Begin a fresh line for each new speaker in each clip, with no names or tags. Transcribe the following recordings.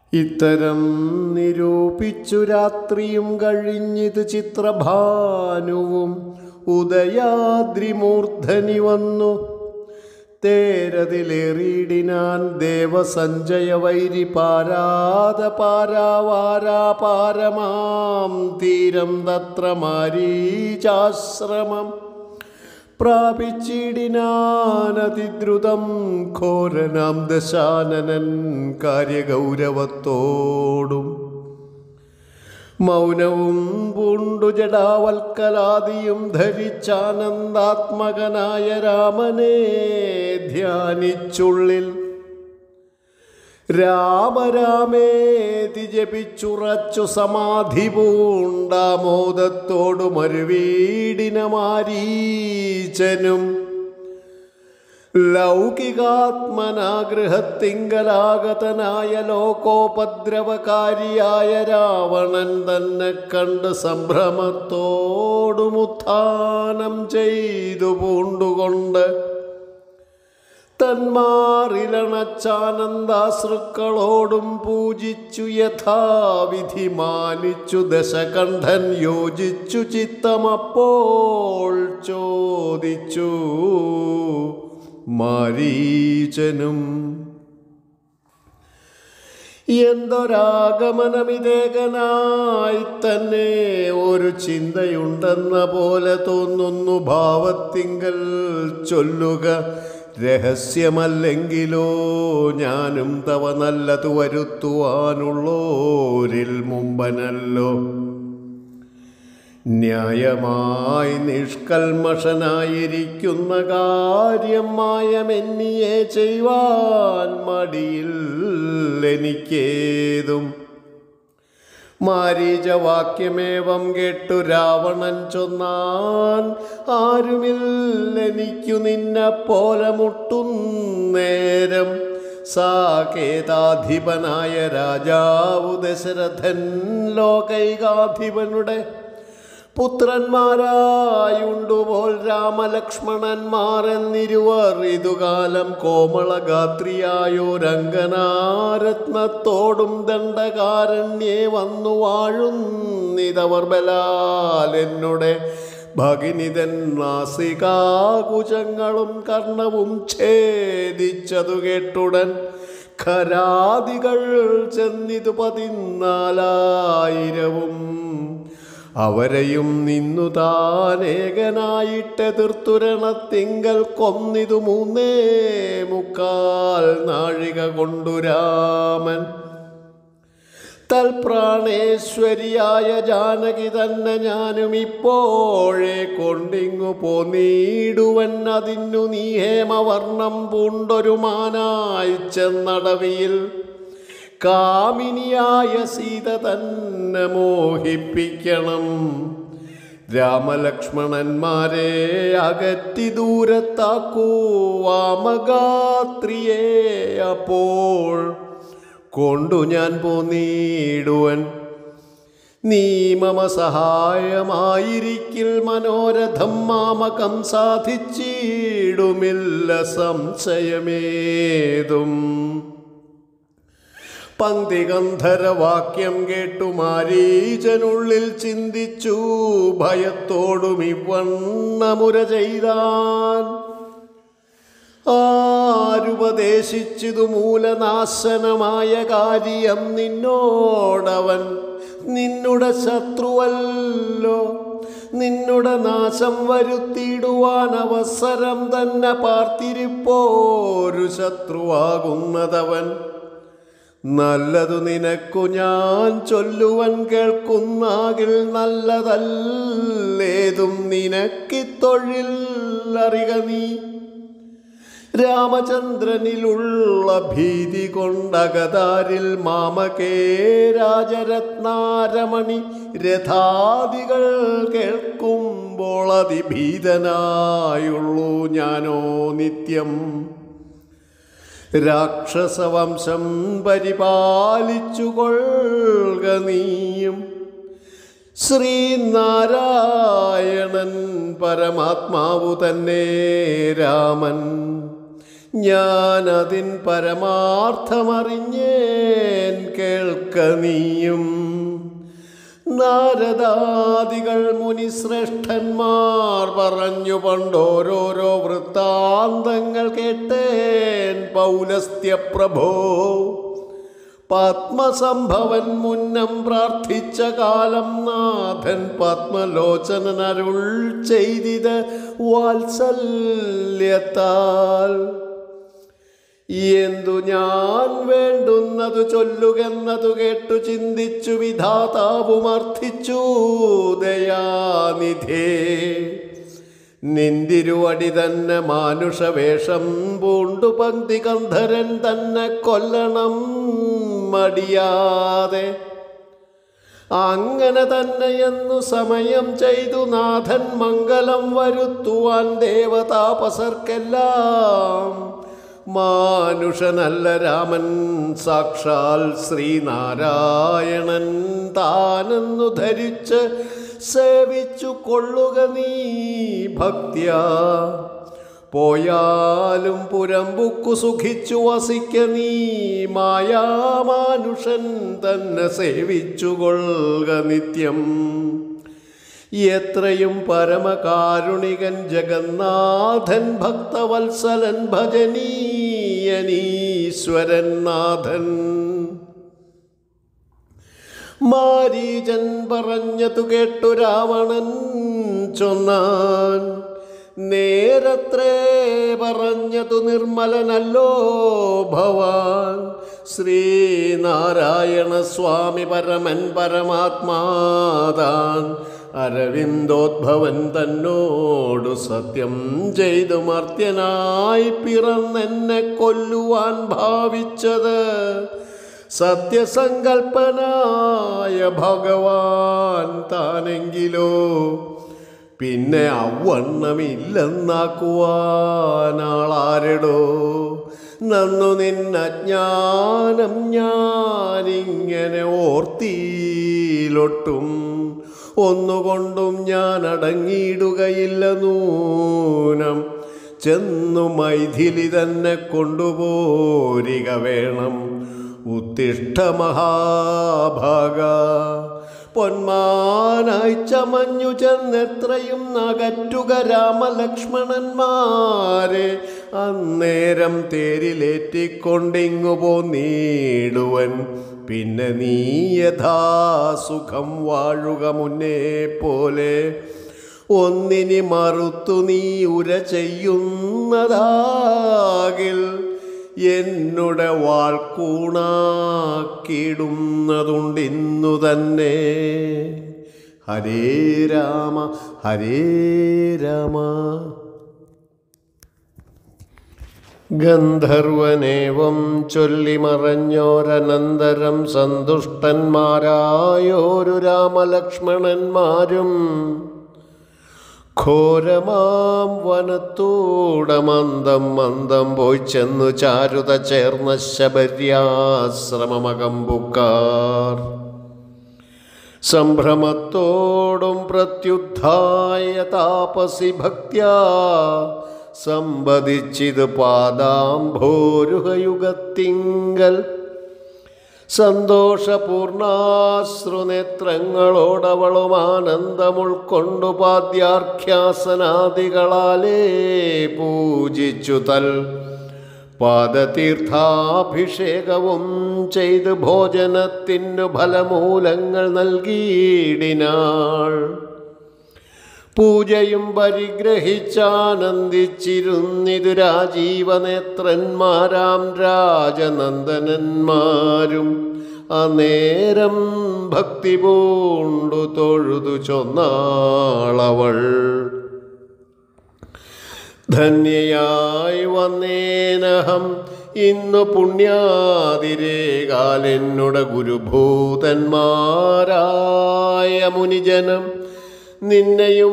ഇത്തരം നിരൂപിച്ചു രാത്രിയും കഴിഞ്ഞിത് ചിത്രഭാനുവും ഉദയാദ്രിമൂർധനി വന്നു തേരതിലേറിയിടിനാൻ ദേവസഞ്ജയ വൈരി പാരാത പാരാവാരാ പാരമാം തീരം തത്ര മാരീചാശ്രമം പ്രാപിച്ചിടിനാനതിദ്രുതം ഘോരനാം ദശാനനൻ കാര്യഗൗരവത്തോടും മൗനവും പൂണ്ടു ജടാവൽക്കലാദിയും ധരിച്ചാനന്ദാത്മകനായ രാമനെ ധ്യാനിച്ചുള്ളിൽ രാമരാമേതി ജപിച്ചുറച്ചു സമാധി പൂണ്ടാമോദത്തോടു മരുവീടിന മാരീച്ചനും ലൗകികാത്മനാഗൃഹത്തിങ്കലാഗതനായ ലോകോപദ്രവകാരിയായ രാവണൻ തന്നെ കണ്ട് സംഭ്രമത്തോടുമുത്ഥാനം ചെയ്തു പൂണ്ടുകൊണ്ട് തന്മാറിലണച്ചാനന്ദാശ്രുക്കളോടും പൂജിച്ചു യഥാവിധി മാനിച്ചു ദശകണ്ഠൻ യോജിച്ചു ചിത്തമപ്പോൾ ചോദിച്ചു മാരീചനും എന്തൊരാഗമനമിതേകനായി തന്നെ ഒരു ചിന്തയുണ്ടെന്ന പോലെ തോന്നുന്നു ഭാവത്തിങ്കൽ ചൊല്ലുക രഹസ്യമല്ലെങ്കിലോ ഞാനും തവ നല്ലതു വരുത്തുവാനുള്ളോരിൽ മുമ്പനല്ലോ ന്യായമായി നിഷ്കൽമഷനായിരിക്കുന്ന കാര്യം മായമെന്നിയെ ചെയ്യുവാൻ മടിയിൽ എനിക്കേതും മാരീചവാക്യമേവം കേട്ടു രാവണൻ ചൊന്നാൻ ആരുമില്ലെനിക്കു നിന്നെ പോലെ മുട്ടുന്നേരം സാകേതാധിപനായ രാജാവു ദശരഥൻ ലോകൈകാധിപനുടെ പുത്രന്മാരായുണ്ടുപോൽ രാമലക്ഷ്മണന്മാർ എന്നിരുവർ ഇതുകാലം കോമളഗാത്രിയായോരംഗനാരത്നത്തോടും ദണ്ഡകാരണ്യേ വന്നു വാഴുന്നിതവർ ബലാൽ എന്നുടെ ഭഗിനിതൻ നാസികാകുചങ്ങളും കർണവും ഛേദിച്ചതു കേട്ടുടൻ ഖരാദികൾ ചെന്നിതു പതിനാലായിരവും അവരെയും നിന്നു താനേകനായിട്ടെതിർത്തുരണത്തിങ്കൽ കൊന്നിതു മൂന്നേ മുക്കാൽ നാഴിക കൊണ്ടു രാമൻ തൽപ്രാണേശ്വരിയായ ജാനകി തന്നെ ഞാനും ഇപ്പോഴേ കൊണ്ടിങ്ങു പോന്നീടുവൻ അതിനു നീ ഹേമവർണം പൂണ്ടൊരു മാനായി ചെന്നടവിയിൽ കാമിനിയായ സീത തന്നെ മോഹിപ്പിക്കണം രാമലക്ഷ്മണന്മാരെ അകറ്റി ദൂരത്താക്കൂ വാമഗാത്രിയെ അപ്പോൾ കൊണ്ടു ഞാൻ പോന്നീടുവൻ നീ മമ സഹായമായിരിക്കിൽ മനോരഥം മാമകം സാധിച്ചിടുമില്ല സംശയമേതും പങ്ക്തിഗന്ധരവാക്യം കേട്ടു മാരീചനുള്ളിൽ ചിന്തിച്ചു ഭയത്തോടും ഇവണ്ണമുര ചെയ്താൻ ആരുപദേശിച്ചതു മൂലനാശനമായ കാര്യം നിന്നോടവൻ നിന്നുടെ ശത്രുവല്ലോ നിന്നുടെ നാശം വരുത്തിയിടുവാൻ അവസരം തന്നെ പാർത്തിരിപ്പോരു ശത്രുവാകുന്നതവൻ നല്ലതു നിനക്കു ഞാൻ ചൊല്ലുവൻ കേൾക്കുന്നാകിൽ നല്ലതല്ലേതും നിനക്കിത്തൊഴിൽ അറിക നീ രാമചന്ദ്രനിലുള്ള ഭീതി കൊണ്ടകതാരിൽ മാമകേ രാജരത്നാരമണി രഥാദികൾ കേൾക്കുമ്പോൾ അതിഭീതനായുള്ളൂ ഞാനോ നിത്യം രാക്ഷസവംശം പരിപാലിച്ചു കൊള്ളുക നീയും ശ്രീനാരായണൻ പരമാത്മാവു തന്നെ രാമൻ ഞാനതിൻ പരമാർത്ഥമറിഞ്ഞേൻ കേൾക്ക നീയും നാരദാദികൾ മുനിശ്രേഷ്ഠന്മാർ പറഞ്ഞു പണ്ടോരോരോ വൃത്താന്തങ്ങൾ കേട്ടേൻ പൗലസ്ത്യ പ്രഭോ പത്മസംഭവൻ മുന്നം പ്രാർത്ഥിച്ച കാലം നാഥൻ പത്മലോചനൻ അരുൾ ചെയ്തിത് വാത്സല്യത്താൽ എന്തു ഞാൻ വേണ്ടുന്നതു ചൊല്ലുകെന്നതു കേട്ടു ചിന്തിച്ചു വിധാതാവുമർത്ഥിച്ചു ദയാനിധേ നിന്തിരുവടി തന്നെ മാനുഷവേഷം പൂണ്ടു പങ്ക്തി കന്ധരൻ തന്നെ കൊല്ലണം മടിയാതെ അങ്ങനെ തന്നെയെന്നു സമയം ചെയ്തു നാഥൻ മംഗളം വരുത്തുവാൻ ദേവതാപസർക്കെല്ലാം മാനുഷനല്ല രാമൻ സാക്ഷാൽ ശ്രീനാരായണൻ താനെന്നു ധരിച്ച് സേവിച്ചു കൊള്ളുക നീ ഭക്ത്യ പോയാലും പുരമ്പുക്കു സുഖിച്ചു വസിക്ക നീ മായാമാനുഷൻ തന്നെ സേവിച്ചു കൊള്ളുക നിത്യം എത്രയും പരമകാരുണികൻ ജഗന്നാഥൻ ഭക്തവത്സലൻ ഭജനീയനീശ്വരൻ നാഥൻ മാരീജൻ പറഞ്ഞതു കേട്ടു രാവണൻ ചൊന്നാൻ നേരത്രേ പറഞ്ഞതു നിർമ്മലനല്ലോ ഭവാൻ ശ്രീനാരായണ സ്വാമി പരമൻ പരമാത്മാതാൻ അരവിന്ദോദ്ഭവൻ തന്നോടു സത്യം ചെയ്തു മർത്യനായി പിറന്നെന്നെ കൊല്ലുവാൻ ഭാവിച്ചത് സത്യസങ്കൽപ്പനായ ഭഗവാൻ താനെങ്കിലോ പിന്നെ അവണ്ണമില്ലെന്നാക്കുവാനാളാരടോ നന്നു നിന്നജ്ഞാനം ഞാനിങ്ങനെ ഓർത്തിയിലൊട്ടും ഒന്നുകൊണ്ടും ഞാൻ അടങ്ങിയിടുകയില്ല നൂനം ചെന്നു മൈഥിലി തന്നെ കൊണ്ടുപോരിക വേണം ഉത്തിഷ്ഠ മഹാഭാഗ പൊന്മാനായി ചമഞ്ഞു ചെന്നെത്രയും നകറ്റുക രാമലക്ഷ്മണന്മാരെ അന്നേരം തേരിലേറ്റിക്കൊണ്ടിങ്ങു പോന്നീടുവൻ പിന്നെ നീ യഥാസുഖം വാഴുക മുന്നേ പോലെ ഒന്നിനി മറുത്തു നീ ഉര ചെയ്യുന്നതാകിൽ എന്നുടെ വാൾക്കൂണാക്കിടുന്നതുണ്ടിന്നു തന്നെ ഹരേ രാമ ഹരേ രാമ ഗന്ധർവനേവം ചൊല്ലിമറഞ്ഞോരനന്തരം സന്തുഷ്ടന്മാരായോരു രാമലക്ഷ്മണന്മാരും ഘോരമാം വനത്തൂടെ മന്ദം മന്ദം പോയി ചെന്നു ചാരുത ചേർന്ന ശബര്യാശ്രമമകമ്പുക്കാർ സംഭ്രമത്തോടും പ്രത്യുദ്ധായ താപസി ഭക്ത്യാ സമ്പതിച്ചിത് പാദാംഭോരുഹയുഗത്തിങ്കൽ സന്തോഷപൂർണാശ്രുനേത്രങ്ങളോടവളും ആനന്ദമുൾക്കൊണ്ടു പാദ്യാർഖ്യാസനാദികളാലേ പൂജിച്ചു തൽ പാദതീർത്ഥാഭിഷേകവും ചെയ്ത് ഭോജനത്തിനു ഫലമൂലങ്ങൾ നൽകിയിടിനാൾ പൂജയും പരിഗ്രഹിച്ചാനന്ദിച്ചിരുന്നിതു രാജീവനേത്രന്മാരാം രാജനന്ദനന്മാരും അനേരം ഭക്തി പൂണ്ടു തൊഴുതു ചൊന്നാളവൾ ധന്യയായി വന്നേനഹം ഇന്നു പുണ്യാതിരേകാലെന്നുടെ ഗുരുഭൂതന്മാരായ മുനിജനം നിന്നെയും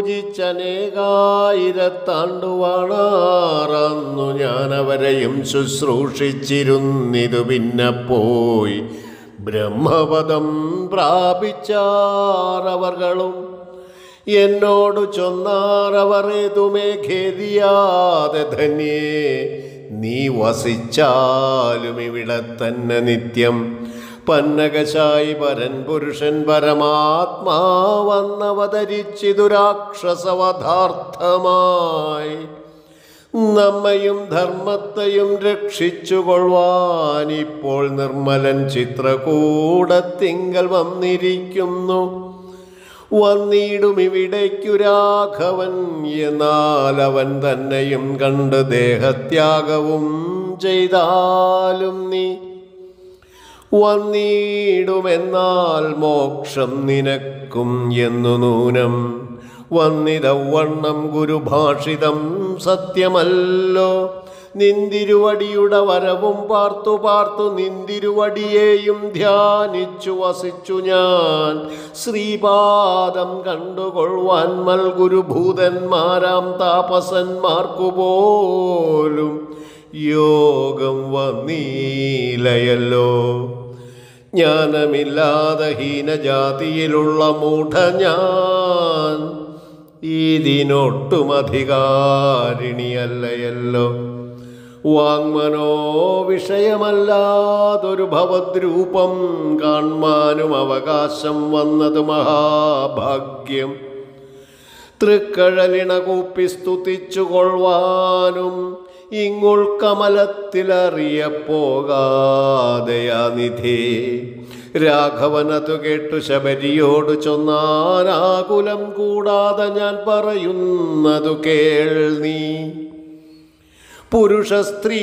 പൂജിച്ചനേകായിരത്താണ്ടുവാണാറന്നു ഞാനവരെയും ശുശ്രൂഷിച്ചിരുന്നിതു പിന്നെ പോയി ബ്രഹ്മപദം പ്രാപിച്ചാറവർകളും എന്നോട് ചൊന്നാറവർ ഏതുമേ ഖേദിയാതെ ധന്യേ നീ വസിച്ചാലും ഇവിടെ തന്നെ നിത്യം പന്നകശായി പരൻ പുരുഷൻ പരമാത്മാവന്നവതരിച്ചിതു രാക്ഷസവധാർത്ഥമായി നമ്മയും ധർമ്മത്തെയും രക്ഷിച്ചുകൊള്ളുവാൻ ഇപ്പോൾ നിർമ്മലൻ ചിത്രകൂടത്തിങ്കൽ വന്നിരിക്കുന്നു വന്നിടും ഇവിടേക്കു രാഘവൻ എന്നാൽ അവൻ തന്നെയും കണ്ട് ദേഹത്യാഗവും ചെയ്താലും നീ വന്നിടുമെന്നാൽ മോക്ഷം നിനക്കും എന്നു നൂനം വന്നിതവണ്ണം ഗുരുഭാഷിതം സത്യമല്ലോ നിന്തിരുവടിയുടെ വരവും പാർത്തു പാർത്തു നിന്തിരുവടിയെയും ധ്യാനിച്ചു വസിച്ചു ഞാൻ ശ്രീപാദം കണ്ടുകൊള്ളുവാൻ മൽഗുരുഭൂതന്മാരാം താപസന്മാർക്കു പോലും യോഗം വന്നീലയല്ലോ ജ്ഞാനമില്ലാതെ ഹീനജാതിയിലുള്ള മൂഢ ഞാൻ ഇതിനൊട്ടും അധികാരിണിയല്ലയല്ലോ വാങ്മനോ വിഷയമല്ലാതൊരു ഭവദ്രൂപം കാൺമാനും അവകാശം വന്നത് മഹാഭാഗ്യം തൃക്കഴലിണ കൂപ്പി സ്തുതിച്ചു കൊള്ളുവാനും ഇങ്ങുൾക്കമലത്തിലറിയപ്പോകാതെയാ നിധി രാഘവനതു കേട്ടു ശബരിയോട് ചൊന്നാനാകുലം കൂടാതെ ഞാൻ പറയുന്നതു കേൾ നീ പുരുഷ സ്ത്രീ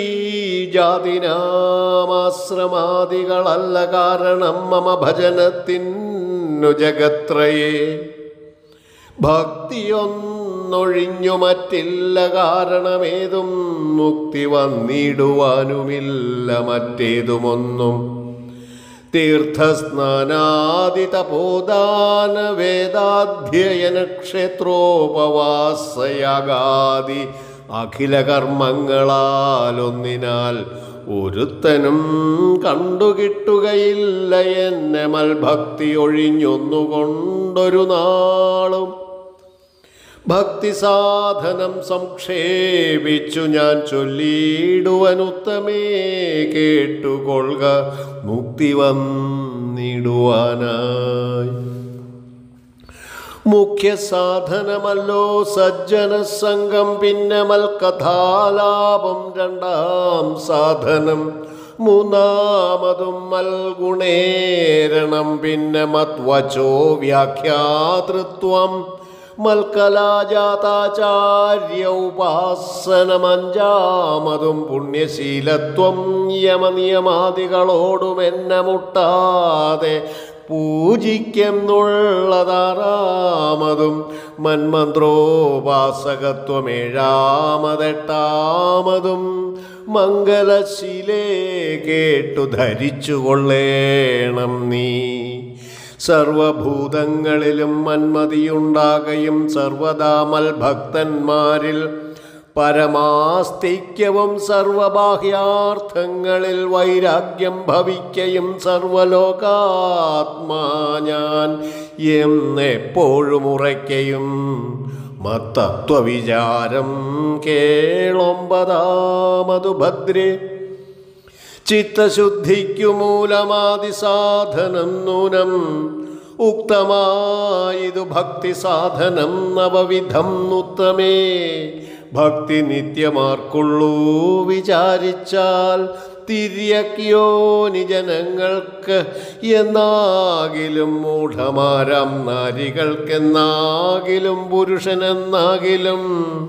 ജാതിനാമാശ്രമാദികളല്ല കാരണം മമ ഭജനത്തിനു ജഗത്രയേ ഭക്തിയൊന്നൊഴിഞ്ഞു മറ്റില്ല കാരണമേതും മുക്തി വന്നിടുവാനുമില്ല മറ്റേതുമൊന്നും തീർത്ഥസ്നാനാദി തപോദാന വേദാധ്യയന ക്ഷേത്രോപവാസയാഗാദി അഖില കർമ്മങ്ങളാലൊന്നിനാൽ ഒരുത്തനും കണ്ടുകിട്ടുകയില്ല എന്നെ മൽഭക്തി ഒഴിഞ്ഞൊന്നുകൊണ്ടൊരു നാളും ഭക്തി സാധനം സംക്ഷേപിച്ചു ഞാൻ ചൊല്ലിയിടുവനുത്തമേ കേട്ടുകൊള്ളുക മുക്തി വന്നിടുവാനായി മുഖ്യ സാധനമല്ലോ സജ്ജന സംഘം പിന്നെ മൽകഥാലാപം രണ്ടാം സാധനം മൂന്നാമതും മൽഗുണേരണം പിന്നെ മത്വചോ വ്യാഖ്യാതൃത്വം മൽക്കലാജാതാചാര്യ ഉപാസനമഞ്ചാമതും പുണ്യശീലത്വം യമനിയമാദികളോടും എന്നെ മുട്ടാതെ പൂജിക്കുന്നുള്ളതാറാമതും മന്മന്ത്രോപാസകത്വമേഴാമതെട്ടാമതും മംഗലശീലേ കേട്ടു ധരിച്ചു കൊള്ളേണം നീ സർവഭൂതങ്ങളിലും മന്മതിയുണ്ടാകയും സർവദാമൽ ഭക്തന്മാരിൽ പരമാസ്തിക്യവും സർവബാഹ്യാർത്ഥങ്ങളിൽ വൈരാഗ്യം ഭവിക്കയും സർവലോകാത്മാ ഞാൻ എന്നെപ്പോഴും ഉറയ്ക്കയും മത്തത്വവിചാരം കേളൊമ്പതാമതു ഭദ്രേ ചിത്തശുദ്ധിക്കു മൂലമാതി സാധനം നൂനം ഉക്തമായിതു ഭക്തി സാധനം നവവിധം ഉത്തമേ ഭക്തി നിത്യമാർക്കുള്ളൂ വിചാരിച്ചാൽ തിര്യക്കിയോ നിജനങ്ങൾക്ക് എന്നാകിലും മൂഢമാരാം നാരികൾക്കെന്നാകിലും പുരുഷനെന്നാകിലും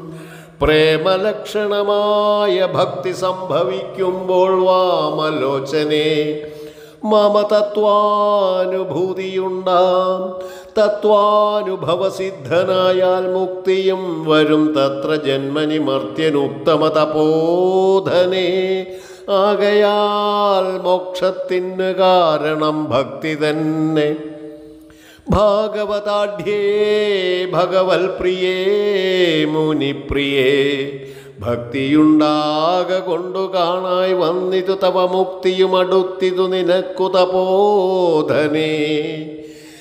പ്രേമലക്ഷണമായ ഭക്തി സംഭവിക്കുമ്പോൾ വാമലോചനെ മമ തത്വാനുഭൂതിയുണ്ടാം തത്വാനുഭവസിദ്ധനായാൽ മുക്തിയും വരും തത്ര ജന്മനി മർത്യനുത്തമ തപോധനേ ആകയാൽ മോക്ഷത്തിന് കാരണം ഭക്തി തന്നെ ഭാഗവതാഢ്യേ ഭഗവൽ പ്രിയേ മുനിപ്രിയേ ഭക്തിയുണ്ടാക കൊണ്ടു കാണായി വന്നിതു തവ മുക്തിയും അടുത്തിതു നിനക്കു തപോധനേ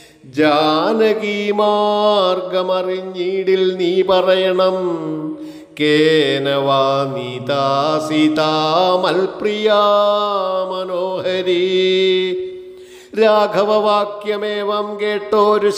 ജാനകി മാർഗമറിഞ്ഞീടിൽ നീ പറയണം കേന വാ നീതാ സീതാമൽപ്രിയാ മനോഹരീ രാഘവവാക്യമേവം കേട്ടോരു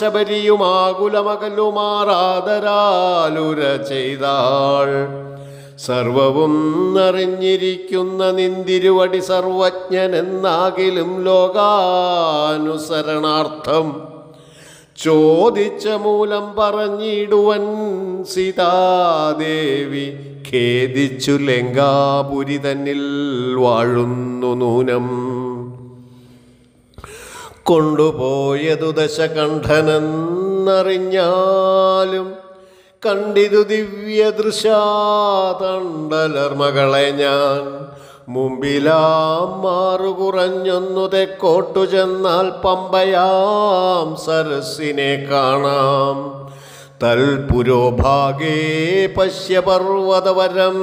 ശബരിയുമാകുലമകലുമാറാദരാലുര ചെയ്താൾ സർവവും അറിഞ്ഞിരിക്കുന്ന നിന്തിരുവടി സർവജ്ഞനെന്നാകിലും ലോകാനുസരണാർത്ഥം ചോദിച്ച മൂലം പറഞ്ഞിടുവൻ സീതാദേവി ഖേദിച്ചു ലങ്കാപുരി തന്നിൽ വാഴുന്നു നൂനം കൊണ്ടുപോയതു ദശകണ്ഠനെന്നറിഞ്ഞാലും കണ്ടിതു ദിവ്യദൃശാതണ്ടലർ മകളെ ഞാൻ മുമ്പിലാം മാറു കുറഞ്ഞൊന്നു തെക്കോട്ടു ചെന്നാൽ പമ്പയാം സരസിനെ കാണാം തൽപുരോഭാഗേ പശ്യപർവതവരം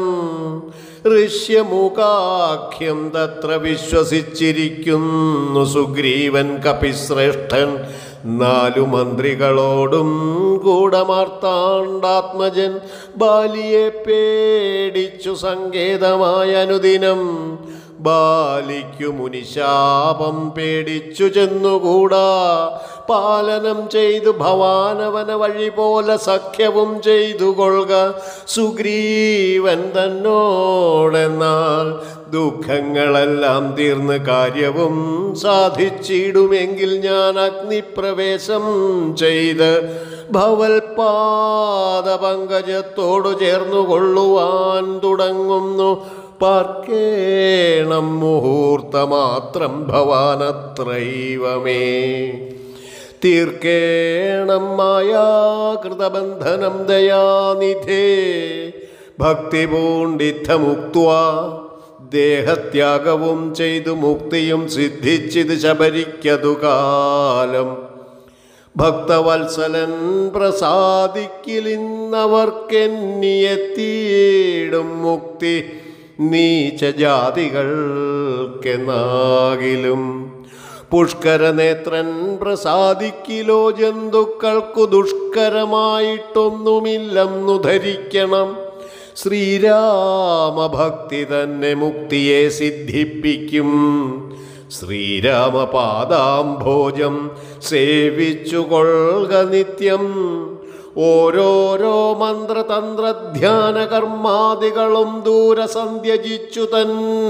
ഋഷ്യമുഖാഖ്യം തത്ര വിശ്വസിച്ചിരിക്കുന്നു സുഗ്രീവൻ കപിശ്രേഷ്ഠൻ നാലു മന്ത്രികളോടും ഗൂഢമാർത്താണ്ടാത്മജൻ ബാലിയെ പേടിച്ചു സങ്കേതമായ അനുദിനം ബാലിക്കു മുനിശാപം പേടിച്ചു ചെന്നുകൂടാ പാലനം ചെയ്തു ഭവാനവന വഴി പോലെ സഖ്യവും ചെയ്തു കൊള്ളുക സുഗ്രീവൻ തന്നോടെന്നാൽ ദുഃഖങ്ങളെല്ലാം തീർന്ന് കാര്യവും സാധിച്ചിടുമെങ്കിൽ ഞാൻ അഗ്നിപ്രവേശം ചെയ്ത് ഭവൽപാദ പങ്കജത്തോടു ചേർന്നു കൊള്ളുവാൻ തുടങ്ങുന്നു പാർക്കേണം മുഹൂർത്തമാത്രം ഭവാനത്രൈവമേ തീർക്കേണം മായാകൃതബന്ധനം ദയാനിധേ ഭക്തി പൂണ്ടിത്തമുക്ത ദേഹത്യാഗവും ചെയ്തു മുക്തിയും സിദ്ധിച്ചിത് ശബരിക്കതു കാലം ഭക്തവത്സലൻ പ്രസാദിക്കിലിന്നവർക്കെന്നിയെത്തിയിടും മുക്തി നീചജാതികൾക്കെന്നാകിലും പുഷ്കരനേത്രൻ പ്രസാദിക്കിലോ ജന്തുക്കൾക്കു ദുഷ്കരമായിട്ടൊന്നുമില്ലെന്നു ധരിക്കണം ശ്രീരാമഭക്തി തന്നെ മുക്തിയെ സിദ്ധിപ്പിക്കും ശ്രീരാമപാദാംഭോജം സേവിച്ചു കൊള്ളുക നിത്യം ഓരോരോ മന്ത്രതന്ത്രധ്യാന കർമാദികളും ദൂരസന്ധ്യജിച്ചു തൻ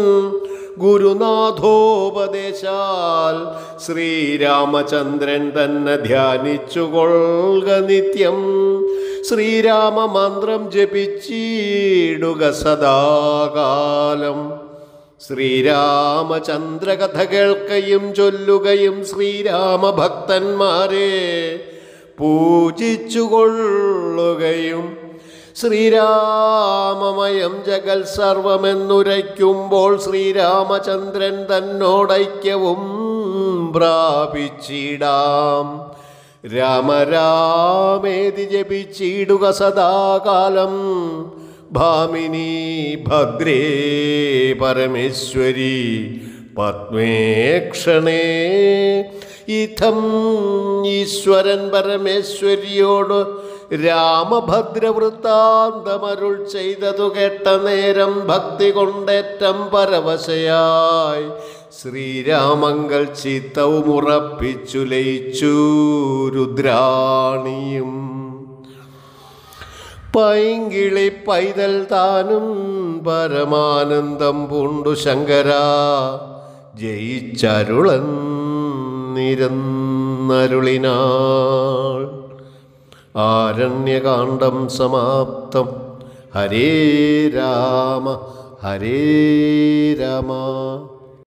ഗുരുനാഥോപദേശാൽ ശ്രീരാമചന്ദ്രൻ തന്നെ ധ്യാനിച്ചു കൊള്ളുക നിത്യം ശ്രീരാമ മന്ത്രം ജപിച്ചിടുക സദാകാലം ശ്രീരാമചന്ദ്രകഥ കേൾക്കയും ചൊല്ലുകയും ശ്രീരാമഭക്തന്മാരെ പൂജിച്ചുകൊള്ളുകയും ശ്രീരാമമയം ജഗൽ സർവമെന്നുരയ്ക്കുമ്പോൾ ശ്രീരാമചന്ദ്രൻ തന്നോടൈക്യവും പ്രാപിച്ചിടാം രാമരാമേതി ജപിച്ചിടുക സദാകാലം ഭാമിനി ഭദ്രേ പരമേശ്വരി പത്മേക്ഷണേ ഇത്തം ഈശ്വരൻ പരമേശ്വരിയോട് രാമഭദ്രവൃത്താന്തമരുൾ ചെയ്തതു കേട്ട നേരം ഭക്തി കൊണ്ടേറ്റം പരവശയായി ശ്രീരാമങ്കൽ ചിത്തവും ഉറപ്പിച്ചു ലയിച്ചു രുദ്രാണിയും പൈങ്കിളി പൈതൽ താനും പരമാനന്ദം പൂണ്ടു ശങ്കര ജയിച്ചരുളൻ നിരന്നരുളിനാൾ ആരണ്യകാന്ഡം സമാപ്തം ഹരേ രാമ ഹരേ രാമ